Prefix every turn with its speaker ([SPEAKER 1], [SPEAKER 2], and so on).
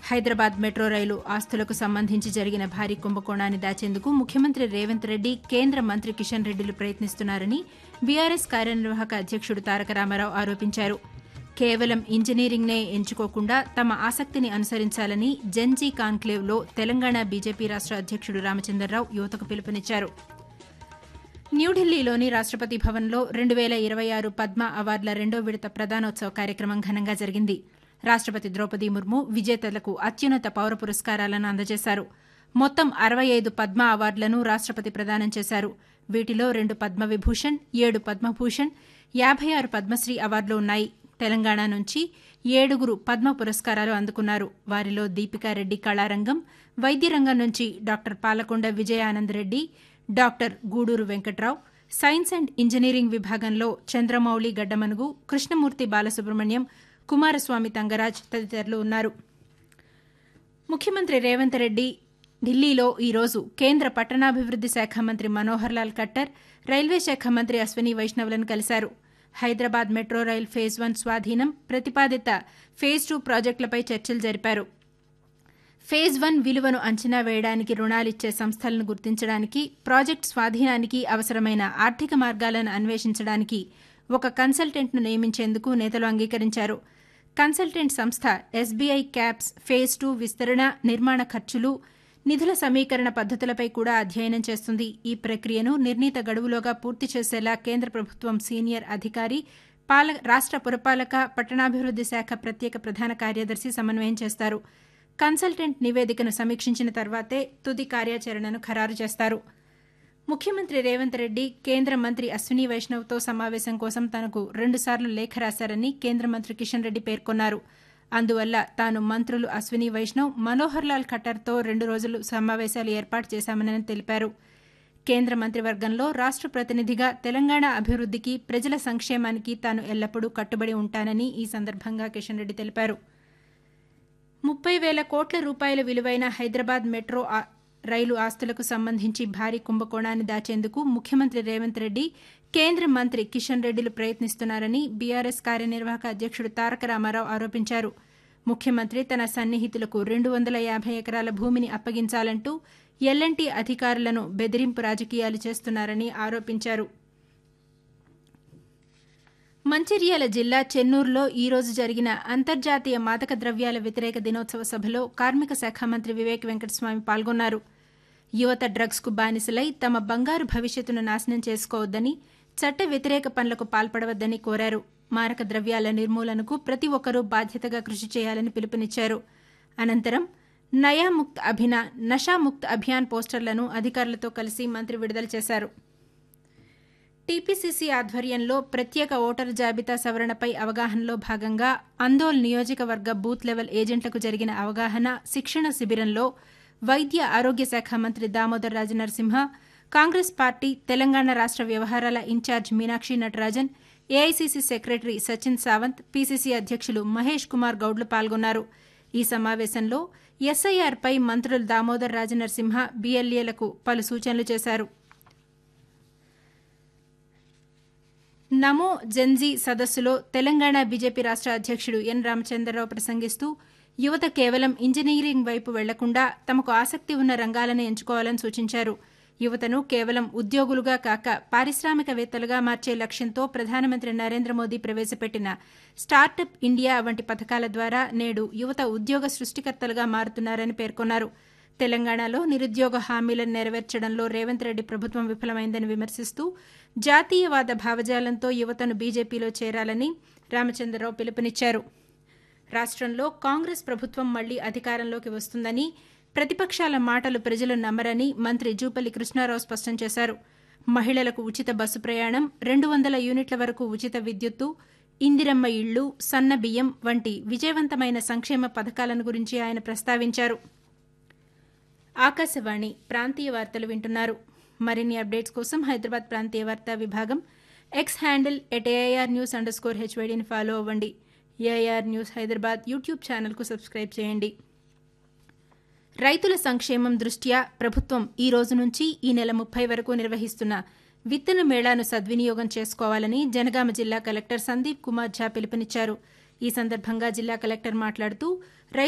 [SPEAKER 1] Hyderabad metro రైలు ఆస్తులకు సంబంధించి జరిగిన భారీ కుంభకోణాన్ని దాచేందుకు ముఖ్యమంత్రి రేవంత్ రెడ్డి కేంద్ర మంత్రి కిషన్ రెడ్డిలు ప్రయత్నిస్తున్నారని బీఆర్ఎస్ కార్యనిర్వాహక అధ్యక్షుడు తారక రామారావు ఆరోపించారు కేవలం ఇంజనీరింగ్నే ఎంచుకోకుండా తమ ఆసక్తిని అనుసరించాలని జెన్జీ కాన్క్లేవ్లో తెలంగాణ బీజేపీ రాష్ట అధ్యక్షుడు రామచంద్రరావు యువతకు పిలుపునిచ్చారు న్యూఢిల్లీలోని రాష్టపతి భవన్లో రెండు వేల ఇరవై ఆరు పద్మ అవార్డుల రెండో విడత ప్రదానోత్సవ కార్యక్రమం ఘనంగా జరిగింది రాష్టపతి ద్రౌపది ముర్ము విజేతలకు అత్యున్నత పౌర పురస్కారాలను అందజేశారు మొత్తం అరవై ఐదు పద్మ అవార్డులను రాష్టపతి ప్రదానం చేశారు వీటిలో రెండు పద్మవిభూషణ్ ఏడు పద్మభూషణ్ యాభై ఆరు పద్మశ్రీ అవార్డులు ఉన్నాయి తెలంగాణ నుంచి ఏడుగురు పద్మ పురస్కారాలు అందుకున్నారు వారిలో దీపికారెడ్డి కళారంగం వైద్య రంగం నుంచి doctor Palakonda Vijayanand Reddy doctor Gudur Venkatrao science and engineering విభాగంలో చంద్రమౌళి గడ్డమనుగు కృష్ణమూర్తి బాలసుబ్రహ్మణ్యం కుమారస్వామి తంగరాజ్ తదితరులు ఉన్నారు ముఖ్యమంత్రి రేవంత్ రెడ్డి ఢిల్లీలో ఈరోజు కేంద్ర పట్టణాభివృద్ది శాఖ మంత్రి మనోహర్ లాల్ ఖట్టర్ రైల్వే శాఖ మంత్రి అశ్వనీ వైష్ణవ్లను కలిశారు Hyderabad metro rail phase one స్వాధీనం ప్రతిపాదిత ఫేజ్ టూ ప్రాజెక్టులపై చర్చలు జరిపారు ఫేజ్ వన్ విలువను అంచనా వేయడానికి రుణాలిచ్చే సంస్థలను గుర్తించడానికి ప్రాజెక్టు స్వాధీనానికి అవసరమైన ఆర్థిక మార్గాలను అన్వేషించడానికి ఒక కన్సల్టెంట్ను నియమించేందుకు నేతలు అంగీకరించారు కన్సల్టెంట్ సంస్థ ఎస్బీఐ క్యాప్స్ ఫేజ్ టూ విస్తరణ నిర్మాణ ఖర్చులు నిధుల సమీకరణ పద్దతులపై కూడా అధ్యయనం చేస్తుంది ఈ ప్రక్రియను నిర్ణీత గడువులోగా పూర్తి చేసేలా కేంద్ర ప్రభుత్వం సీనియర్ అధికారి పాల రాష్ట పురపాలక పట్టణాభివృద్ది శాఖ ప్రత్యేక ప్రధాన కార్యదర్శి సమన్వయం చేస్తారు కన్సల్టెంట్ నివేదికను సమీక్షించిన తర్వాతే తుది కార్యాచరణను ఖరారు చేస్తారు ముఖ్యమంత్రి రేవంత్ రెడ్డి కేంద్ర మంత్రి అశ్విని వైష్ణవ్తో సమావేశం కోసం తనకు రెండుసార్లు లేఖ రాశారని కేంద్ర మంత్రి కిషన్ రెడ్డి పేర్కొన్నారు అందువల్ల తాను మంత్రులు అశ్విని వైష్ణవ్ మనోహర్ లాల్ ఖట్టర్తో రెండు రోజులు సమావేశాలు ఏర్పాటు చేశామని తెలిపారు కేంద్ర మంత్రివర్గంలో రాష్ట ప్రతినిధిగా తెలంగాణ అభివృద్దికి ప్రజల సంక్షేమానికి తాను ఎల్లప్పుడూ కట్టుబడి ఉంటానని ఈ సందర్భంగా కిషన్ రెడ్డి తెలిపారు ముప్పై వేల కోట్ల రూపాయల విలువైన హైదరాబాద్ మెట్రో రైలు ఆస్తులకు సంబంధించి భారీ కుంభకోణాన్ని దాచేందుకు ముఖ్యమంత్రి రేవంత్ రెడ్డి కేంద్ర మంత్రి కిషన్ రెడ్డిలు ప్రయత్నిస్తున్నారని బీఆర్ఎస్ కార్యనిర్వాహక అధ్యక్షుడు తారక రామారావు ఆరోపించారు ముఖ్యమంత్రి తన సన్నిహితులకు రెండు వందల యాభై ఎకరాల భూమిని అప్పగించాలంటూ ఎల్ఎన్టీ అధికారులను బెదిరింపు రాజకీయాలు చేస్తున్నారని ఆరోపించారు మంచిర్యాల జిల్లా చెన్నూరులో ఈ రోజు జరిగిన అంతర్జాతీయ మాదక ద్రవ్యాల వ్యతిరేక దినోత్సవ సభలో కార్మిక శాఖ మంత్రి వివేక్ వెంకటస్వామి పాల్గొన్నారు యువత డ్రగ్స్కు బానిసలై తమ బంగారు భవిష్యత్తును నాశనం చేసుకోవద్దని చట్ట వ్యతిరేక పనులకు పాల్పడవద్దని కోరారు మారక ద్రవ్యాల నిర్మూలనకు ప్రతి ఒక్కరూ బాధ్యతగా కృషి చేయాలని పిలుపునిచ్చారు అనంతరం నయాముక్త్ అభినా నషాముక్త్ అభియాన్ పోస్టర్లను అధికారులతో కలిసి మంత్రి విడుదల చేశారు టీపీసీసీ ఆధ్వర్యంలో ప్రత్యేక ఓటరు జాబితా సవరణపై అవగాహనలో భాగంగా అందోల్ నియోజకవర్గ బూత్ లెవెల్ ఏజెంట్లకు జరిగిన అవగాహన శిక్షణ శిబిరంలో వైద్య ఆరోగ్య శాఖ మంత్రి దామోదర్ రాజ నరసింహ కాంగ్రెస్ పార్టీ తెలంగాణ రాష్ట వ్యవహారాల incharge Meenakshi Natarajan AICC secretary Sachin Sawant PCC అధ్యక్షులు మహేష్ కుమార్ గౌడ్లు పాల్గొన్నారు ఈ సమావేశంలో ఎస్ఐఆర్పై మంత్రులు దామోదర్ రాజనరసింహ బీఎల్ఏలకు పలు సూచనలు చేశారు నమో జెన్జీ సదస్సులో తెలంగాణ బీజేపీ రాష్ట అధ్యక్షుడు ఎన్ రామచంద్రరావు ప్రసంగిస్తూ యువత కేవలం ఇంజనీరింగ్ వైపు వెళ్లకుండా తమకు ఆసక్తి ఉన్న రంగాలను ఎంచుకోవాలని సూచించారు యువతను కేవలం ఉద్యోగులుగా కాక పారిశ్రామికవేత్తలుగా మార్చే లక్ష్యంతో ప్రధానమంత్రి నరేంద్ర మోదీ ప్రవేశపెట్టిన స్టార్టప్ ఇండియా వంటి పథకాల ద్వారా నేడు యువత ఉద్యోగ సృష్టికర్తలుగా మారుతున్నారని పేర్కొన్నారు తెలంగాణలో నిరుద్యోగ హామీలను నెరవేర్చడంలో రేవంత్ రెడ్డి ప్రభుత్వం విఫలమైందని విమర్శిస్తూ జాతీయవాద భావజాలంతో యువతను బీజేపీలో చేరాలని రామచంద్రరావు పిలుపునిచ్చారు రాష్ట్రంలో కాంగ్రెస్ ప్రభుత్వం మళ్లీ అధికారంలోకి వస్తుందని ప్రతిపక్షాల మాటలు ప్రజలు నమ్మరని మంత్రి జూపల్లి కృష్ణారావు స్పష్టం చేశారు మహిళలకు ఉచిత బస్సు ప్రయాణం రెండు వందల యూనిట్ల వరకు ఉచిత విద్యుత్తు ఇందిరమ్మ ఇళ్లు సన్న బియ్యం వంటి విజయవంతమైన సంక్షేమ పథకాలను గురించి ఆయన ప్రస్తావించారు ఆకాశవాణి ప్రాంతీయ వార్తలు వింటున్నారు మరిన్ని అప్డేట్స్ కోసం హైదరాబాద్ ప్రాంతీయ వార్తా విభాగం X handle at AIR news underscore హెచ్వైడీని ఫాలో అవ్వండి ఏఐఆర్ న్యూస్ హైదరాబాద్ యూట్యూబ్ ఛానల్కు సబ్స్క్రైబ్ చేయండి రైతుల సంక్షేమం దృష్ట్యా ప్రభుత్వం ఈ రోజు నుంచి ఈ నెల ముప్పై వరకు నిర్వహిస్తున్న విత్తన మేళాను సద్వినియోగం చేసుకోవాలని జనగామ జిల్లా కలెక్టర్ సందీప్ కుమార్ ఝా పిలుపునిచ్చారు ఈ సందర్భంగా జిల్లా కలెక్టర్ మాట్లాడుతూ